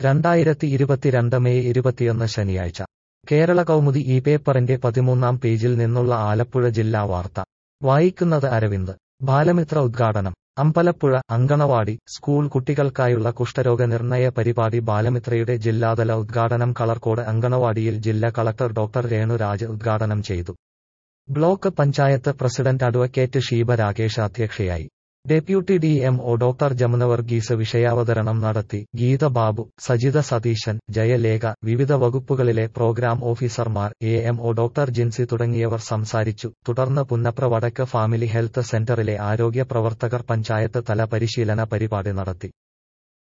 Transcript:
രണ്ടായിരത്തി ഇരുപത്തിരണ്ട് മെയ് ഇരുപത്തിയൊന്ന് ശനിയാഴ്ച കേരള കൗമുദി ഈ പേപ്പറിന്റെ പതിമൂന്നാം പേജിൽ നിന്നുള്ള ആലപ്പുഴ ജില്ലാ വാർത്ത വായിക്കുന്നത് അരവിന്ദ് ബാലമിത്ര ഉദ്ഘാടനം അമ്പലപ്പുഴ അങ്കണവാടി സ്കൂൾ കുട്ടികൾക്കായുള്ള കുഷ്ഠരോഗ നിർണയ പരിപാടി ബാലമിത്രയുടെ ജില്ലാതല ഉദ്ഘാടനം കളർക്കോട് അങ്കണവാടിയിൽ ജില്ലാ കളക്ടർ ഡോക്ടർ രേണുരാജ് ഉദ്ഘാടനം ചെയ്തു block panchayat president advocate Sheeba Rakesh അധ്യക്ഷയായി deputy D M O doctor Jamuna Varghese വിഷയാവതരണം നടത്തി ഗീത ബാബു സജിത സതീശൻ ജയലേഖ വിവിധ വകുപ്പുകളിലെ പ്രോഗ്രാം ഓഫീസർമാർ A M O doctor Jincy തുടങ്ങിയവർ സംസാരിച്ചു തുടർന്ന് പുന്നപ്ര വടക്ക് ഫാമിലി ഹെൽത്ത് സെന്ററിലെ ആരോഗ്യ പ്രവർത്തകർ പഞ്ചായത്ത് തല പരിശീലന പരിപാടി നടത്തി